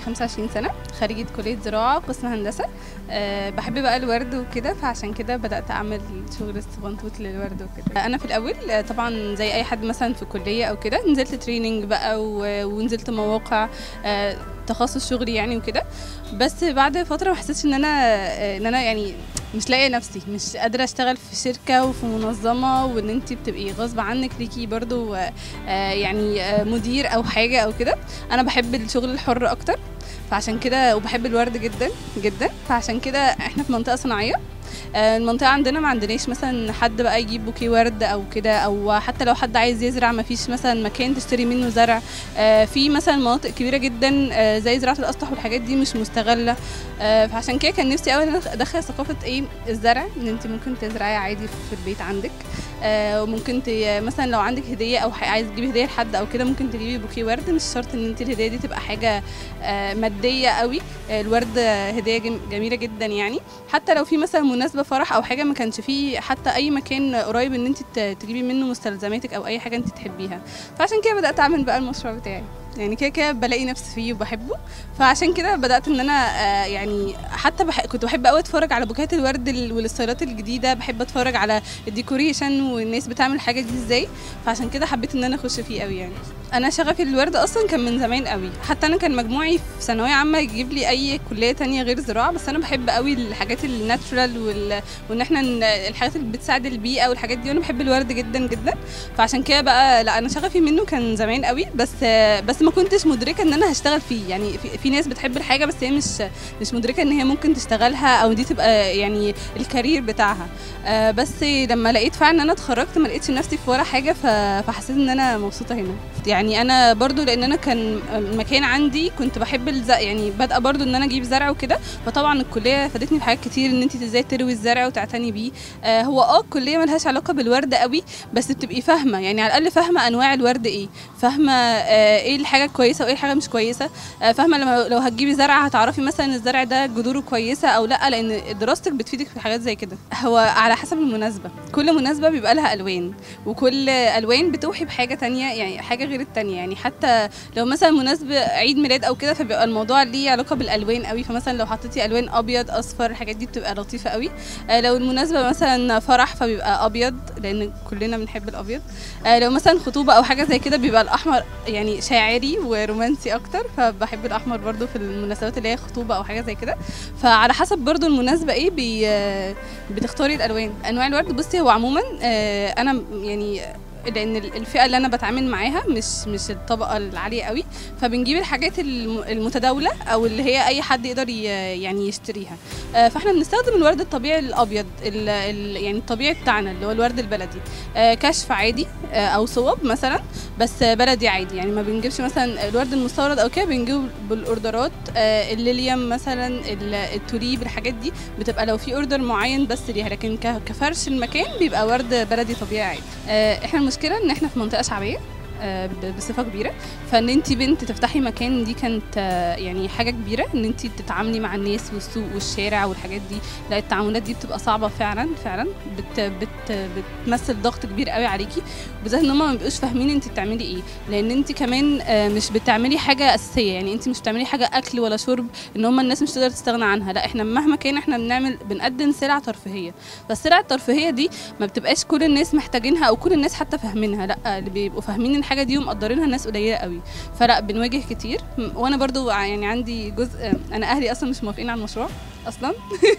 25 سنة خريجة كلية زراعة قسم هندسة أه بحب بقى الورد وكده فعشان كده بدأت أعمل شغل الصبنطوط للورد وكده أنا في الأول آه، طبعا زي أي حد مثلا في كلية أو كده نزلت تريننج بقى و- ونزلت مواقع أه تخصص شغلي يعني وكده بس بعد فترة ما حسيتش إن أنا آه، إن أنا يعني مش لاقيه نفسي مش قادره اشتغل في شركه وفي منظمه وان انت بتبقي غصب عنك ليكي برضو آه، آه، يعني آه، مدير او حاجه او كده انا بحب الشغل الحر اكتر فعشان كده وبحب الورد جدا جدا فعشان كده احنا في منطقه صناعيه آه، المنطقة عندنا ما عندناش مثلا حد بقى يجيب بوكيه ورد او كده او حتى لو حد عايز يزرع ما فيش مثلا مكان تشتري منه زرع آه، في مثلا مناطق كبيرة جدا آه، زي زراعة الاسطح والحاجات دي مش مستغلة آه، فعشان كده كان نفسي قوي ان انا ادخل ثقافة ايه الزرع ان انت ممكن تزرعي عادي في البيت عندك آه، وممكن ت... مثلا لو عندك هدية او ح- عايز تجيبي هدية لحد او كده ممكن تجيبي بوكيه ورد مش شرط ان انت الهدية دي تبقى حاجة آه، مادية قوي آه، الورد هدية جم- جميلة جدا يعني حتى لو في مثلا مناسبة فرح او حاجة ما كانش فيه حتى اي مكان قريب ان انت ت- تجيبي منه مستلزماتك او اي حاجة انت تحبيها فعشان كده بدأت اعمل بقى المشروع بتاعي يعني كده كده بلاقي نفسي فيه وبحبه فعشان كده بدأت ان انا آه، يعني حتى بح... كنت بحب قوي اتفرج على بوكات الورد ال- والستايلات الجديدة بحب اتفرج على الديكوريشن والناس بتعمل الحاجة دي ازاي فعشان كده حبيت ان انا اخش فيه قوي يعني انا شغفي للورد اصلا كان من زمان قوي حتى انا كان مجموعي في ثانويه عامه يجيب لي اي كليه تانية غير زراعه بس انا بحب قوي الحاجات الناتشورال وال... وان احنا ن- الحاجات اللي بتساعد البيئه والحاجات دي وانا بحب الورد جدا جدا فعشان كده بقى لا انا شغفي منه كان زمان قوي بس بس ما كنتش مدركه ان انا هشتغل فيه يعني في, في ناس بتحب الحاجه بس هي مش مش مدركه ان هي ممكن تشتغلها او دي تبقى يعني الكارير بتاعها آه، بس لما لقيت فعلا ان انا اتخرجت ما لقيتش نفسي في ولا حاجه ف- فحسيت ان انا مبسوطه هنا يعني انا برضو لان انا كان المكان عندي كنت بحب الزرع يعني بادئه برضو ان انا اجيب زرع وكده فطبعا الكليه فادتني في حاجات كتير ان انت ازاي تروي الزرع وتعتني بيه آه هو اه الكليه ملهاش علاقه بالورد قوي بس بتبقي فاهمه يعني على الاقل فاهمه انواع الورد ايه فاهمه آه ايه الحاجه كويسه وايه الحاجه مش كويسه آه فاهمه لما لو هتجيبي زرع هتعرفي مثلا الزرع ده جذوره كويسه او لا لان دراستك بتفيدك في حاجات زي كده هو على حسب المناسبه كل مناسبه بيبقى لها الوان وكل الوان بتوحي بحاجه تانية يعني حاجه غير التانية يعني حتى لو مثلا مناسبه عيد ميلاد او كده فبيبقى الموضوع ليه علاقه بالالوان قوي فمثلا لو حطيتي الوان ابيض اصفر الحاجات دي بتبقى لطيفه قوي آه لو المناسبه مثلا فرح فبيبقى ابيض لان كلنا بنحب الابيض آه لو مثلا خطوبه او حاجه زي كده بيبقى الاحمر يعني شاعري ورومانسي اكتر فبحب الاحمر برضو في المناسبات اللي هي خطوبه او حاجه زي كده فعلى حسب برضو المناسبه ايه بي آه، بتختاري الالوان انواع الورد بصي هو عموما آه، انا يعني لان ال- الفئه اللي انا بتعامل معاها مش مش الطبقه العاليه قوي فبنجيب الحاجات الم- المتداوله او اللي هي اي حد يقدر ي- يعني يشتريها آه، فاحنا بنستخدم الورد الطبيعي الابيض ال- ال- يعني الطبيعي بتاعنا اللي هو الورد البلدي آه، كشف عادي آه، او صوب مثلا بس بلدي عادي يعني ما بنجيبش مثلا الورد المستورد او كده بنجيب بالاوردرات آه، الليليوم مثلا ال- التوليب الحاجات دي بتبقى لو في اوردر معين بس ليها لكن ك- كفرش المكان بيبقى ورد بلدي طبيعي عادي آه، احنا المشكله ان احنا في منطقه شعبيه آه، ب- بصفه كبيره فان انت بنت تفتحي مكان دي كانت آه، يعني حاجه كبيره ان انت تتعاملي مع الناس والسوق والشارع والحاجات دي لا التعاملات دي بتبقى صعبه فعلا فعلا بت بت بتمثل ضغط كبير قوي عليكي بالذات ان هم ما بيبقوش فاهمين انت بتعملي ايه لان انت كمان آه، مش بتعملي حاجه اساسيه يعني انت مش بتعملي حاجه اكل ولا شرب ان هم الناس مش تقدر تستغنى عنها لا احنا مهما كان احنا بنعمل بنقدم سلع ترفيهيه فالسلع الترفيهيه دي ما بتبقاش كل الناس محتاجينها او كل الناس حتى فاهمينها لا اللي بيبقوا فاهمين الحاجه دي ومقدرينها الناس قليله قوي فلا بنواجه كتير م- وانا برضو ع- يعني عندي جزء انا اهلي اصلا مش موافقين على المشروع اصلا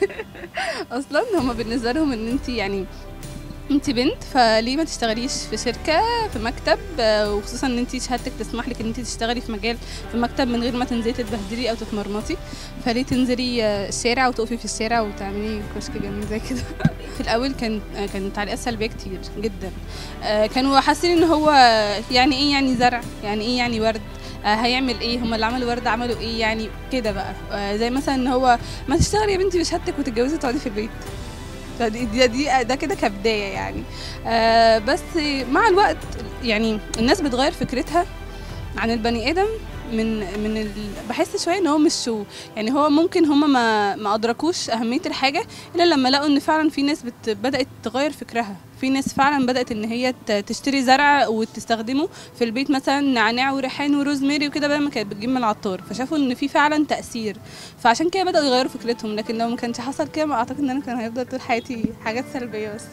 اصلا هما بالنسبه لهم ان انت يعني انت بنت فليه ما تشتغليش في شركه في مكتب آه، وخصوصا ان انت شهادتك تسمح لك ان انت تشتغلي في مجال في مكتب من غير ما تنزلي تتبهدلي او تتمرمطي فليه تنزلي آه، الشارع وتقفي في الشارع وتعملي كشك جميل زي كده في الاول كان آه، كان تعليقات سلبيه كتير جدا آه، كانوا حاسين ان هو يعني ايه يعني زرع يعني ايه يعني ورد آه، هيعمل ايه هم اللي عملوا ورد عملوا ايه يعني كده بقى آه، زي مثلا ان هو ما تشتغلي يا بنتي بشهادتك وتتجوزي وتقعدي في البيت فدي دي, دي ده كده كبدايه يعني آه بس مع الوقت يعني الناس بتغير فكرتها عن البني ادم من من ال... بحس شويه ان هو مش شو يعني هو ممكن هما ما ما ادركوش اهميه الحاجه الا لما لقوا ان فعلا في ناس بت... بدات تغير فكرها في ناس فعلا بدات ان هي ت- تشتري زرع وتستخدمه في البيت مثلا نعناع وريحان وروزماري وكده بدل ما كانت بتجيب من العطار فشافوا ان في فعلا تاثير فعشان كده بداوا يغيروا فكرتهم لكن لو ما كانش حصل كده ما اعتقد ان انا كان هيفضل طول حياتي حاجات سلبيه بس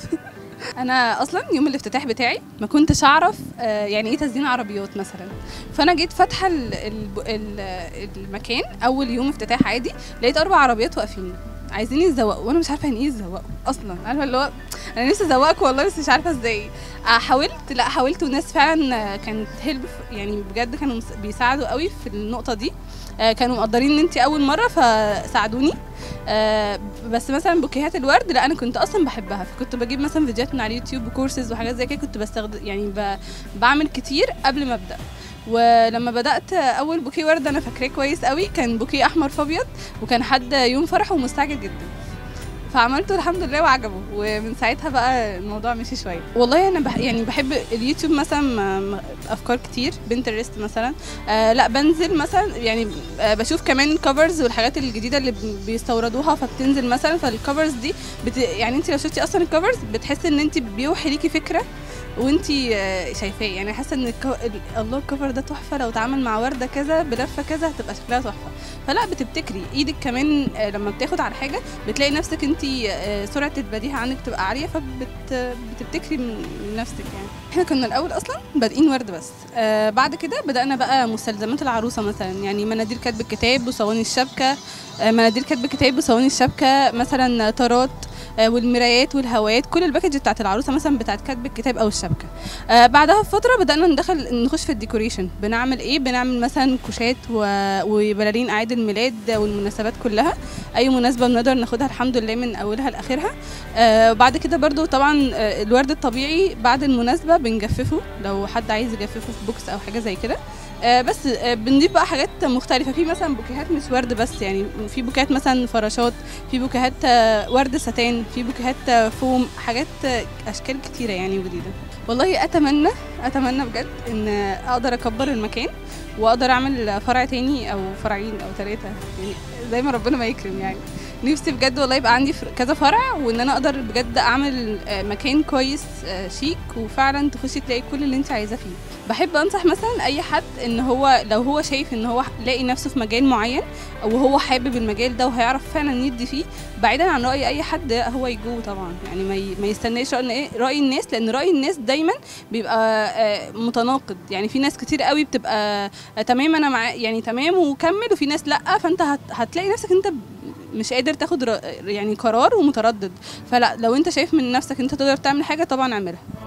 انا اصلا يوم الافتتاح بتاعي ما كنتش اعرف آه، يعني ايه تزيين عربيات مثلا فانا جيت فاتحه ال- ال- ال- المكان اول يوم افتتاح عادي لقيت اربع عربيات واقفين عايزين يتزوقوا وانا مش عارفه يعني ايه يتزوقوا اصلا عارفه اللي هو انا نفسي ازوقك والله بس مش عارفه ازاي آه، حاولت لا حاولت وناس فعلا آه، كانت هيلب يعني بجد كانوا مس- بيساعدوا قوي في النقطه دي آه، كانوا مقدرين ان انت اول مره فساعدوني آه، بس مثلا بوكيهات الورد لا انا كنت اصلا بحبها فكنت بجيب مثلا فيديوهات من على اليوتيوب وكورسز وحاجات زي كده كنت بستخدم يعني ب... بعمل كتير قبل ما ابدا ولما بدات اول بوكيه ورد انا فاكراه كويس قوي كان بوكيه احمر فابيض وكان حد يوم فرحه ومستعجل جدا فعملته الحمد لله وعجبه ومن ساعتها بقى الموضوع مشي شويه والله انا بح يعني بحب اليوتيوب مثلا م- م- افكار كتير بنترست مثلا آه لا بنزل مثلا يعني آه بشوف كمان كفرز والحاجات الجديده اللي ب- بيستوردوها فبتنزل مثلا فالكفرز دي بت يعني انت لو شفتي اصلا الكفرز بتحسي ان انت بيوحي ليكي فكره وانت شايفاه يعني حاسه ان الكو... ال- الله الكفر ده تحفه لو اتعامل مع ورده كذا بلفه كذا هتبقى شكلها تحفه فلا بتبتكري ايدك كمان آه، لما بتاخد على حاجه بتلاقي نفسك انت سرعه البديهه عندك تبقى عاليه فبتبتكري من من نفسك يعني احنا كنا الاول اصلا بادئين ورد بس آه بعد كده بدانا بقى مستلزمات العروسه مثلا يعني مناديل كاتب الكتاب وصواني الشبكه آه مناديل كاتب الكتاب وصواني الشبكه مثلا طارات آه، والمرايات والهوايات كل الباكج بتاعت العروسه مثلا بتاعت كاتب الكتاب او الشبكه آه بعدها بفتره بدانا ندخل نخش في الديكوريشن بنعمل ايه بنعمل مثلا كوشات و- وبلالين اعياد الميلاد والمناسبات كلها اي مناسبه بنقدر ناخدها الحمد لله من اولها لاخرها آه وبعد كده برضو طبعا آه، الورد الطبيعي بعد المناسبه بنجففه لو حد عايز يجففه في بوكس او حاجه زي كده آه بس آه بنضيف بقى حاجات مختلفه في مثلا بوكيهات مش ورد بس يعني في بوكيهات مثلا فراشات في بوكيهات آه، ورد ستان في بوكيهات آه، فوم حاجات آه، اشكال كتيره يعني جديده والله اتمنى اتمنى بجد ان اقدر اكبر المكان واقدر اعمل فرع تاني او فرعين او ثلاثه يعني زي ما ربنا ما يكرم يعني نفسي بجد والله يبقى عندي فر- كذا فرع وان انا اقدر بجد اعمل آه، مكان كويس آه، شيك وفعلا تخشي تلاقي كل اللي انت عايزاه فيه بحب انصح مثلا اي حد ان هو لو هو شايف ان هو لاقي نفسه في مجال معين وهو حابب المجال ده وهيعرف فعلا يدي فيه بعيدا عن راي اي حد هو يجوه طبعا يعني ما ي- ما يستناش رأي إيه؟ راي الناس لان راي الناس دايما بيبقى آه، متناقض يعني في ناس كتير قوي بتبقى آه، تمام انا مع يعني تمام وكمل وفي ناس لا فانت هت- هتلاقي نفسك انت مش قادر تاخد ر- يعني قرار ومتردد فلا لو انت شايف من نفسك انت تقدر تعمل حاجه طبعا اعملها